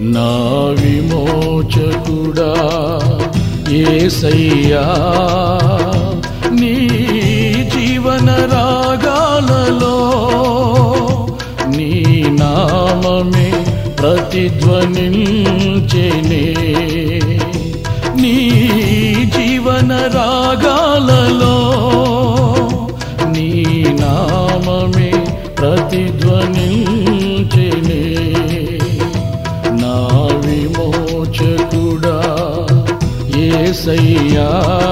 నా విమోచకుడా ఏసయ్యా నీ జీవన రాగాలలో నీ నామమే ప్రతిధ్వనించెనే నీ జీవన రాగాలలో నీ నామమే ప్రతిధ్వనించెనే నా విమోచకుడా ఏసయ్యా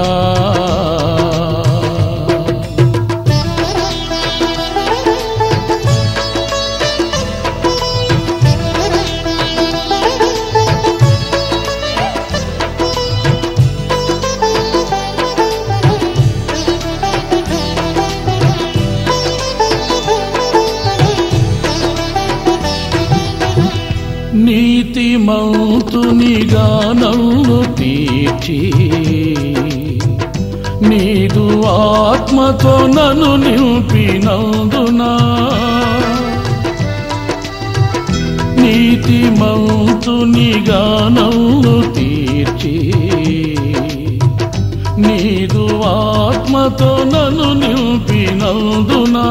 నీతిమంతునిగా నన్ను తీర్చి నీదు ఆత్మతో నన్ను నింపినందునా నీతిమంతునిగా నన్ను తీర్చి నీదు ఆత్మతో నన్ను నింపినందునా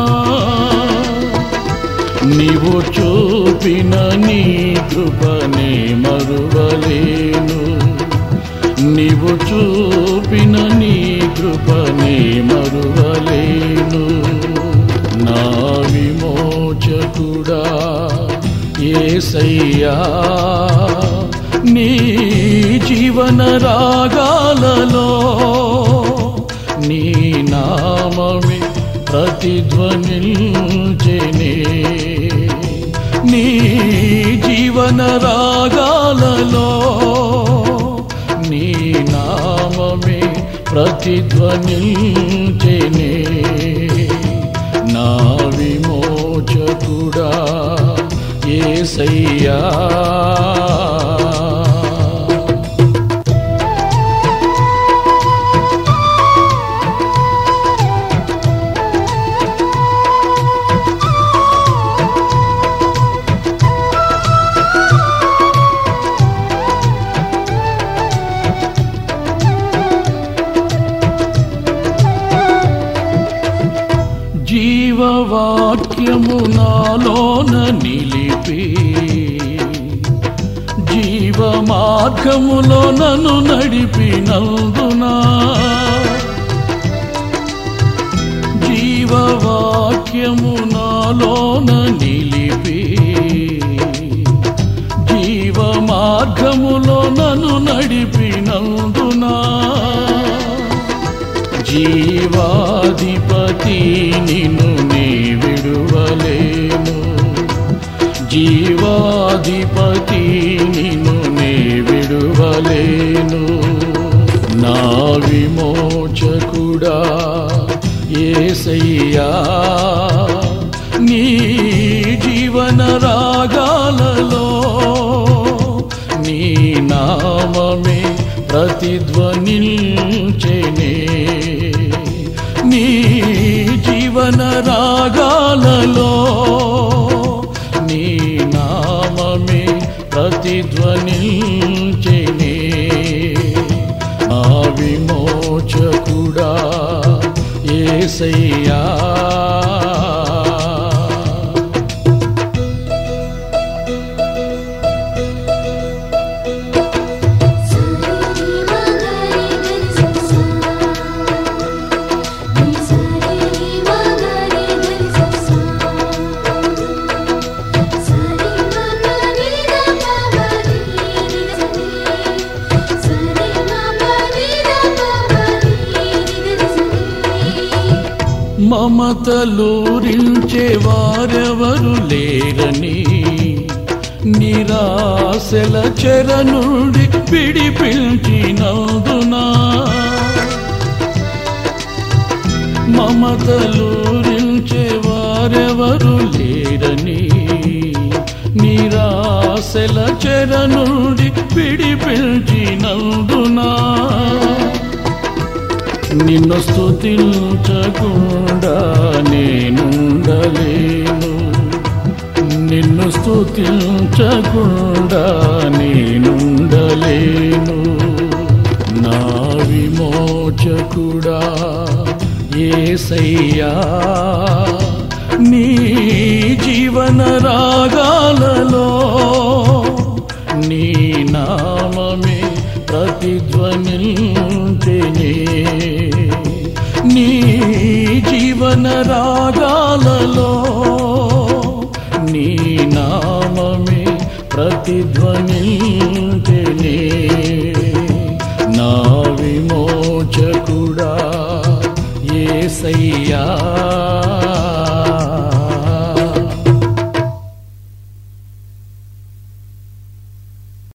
నీవు చూపిన నీ కృపనే మరువలేను నీవు చూపిన నీ కృపనే మరువలేను నా విమోచకుడా ఏసయ్యా నీ జీవన రాగాలలో నీ నామమే ప్రతిధ్వనించెనే నీ జీవన రాగాలలో నీ నామమే ప్రతిధ్వనించెనే నా విమోచకుడా ఏసయ్యా జీవవాక్యము నాలోన నిలిపి జీవ మార్గములో నన్ను నడిపినందునా జీవవాక్యము నాలోన నిలిపి జీవ మార్గములో నన్ను నడిపినందునా జీవాధిపతి నిన్ను నీ విడువలేను జీవాధిపతి నిన్ను నీ విడువలేను నా విమోచకుడా ఏసయ్యా నీ జీవన రాగాలలో నీ నామమే ప్రతిధ్వనించెనే నీ జీవన రాగాలలో నీ నామమే ప్రతిధ్వనించెనే ఆ విమోచకుడా ఏసయ్యా మమతలూరించే వారెవరు లేరని నిరాశల చెర నుండి పిడిపించినందునా మమతలూరించే వారెవరు లేరని నిరాశల చెర నుండి పిడిపించినందునా నిన్ను స్తుతించకుండా నేనుండలేను నిన్ను స్తుతించకుండా నేనుండలేను నా విమోచకుడా ఏసయ్యా నీ జీవన రాగాలలో నీ నామమే ప్రతిధ్వనించెనే నీ జీవన రాగాలలో నీ నామమే ప్రతిధ్వనించెనే నా విమోచకుడా ఏసయ్యా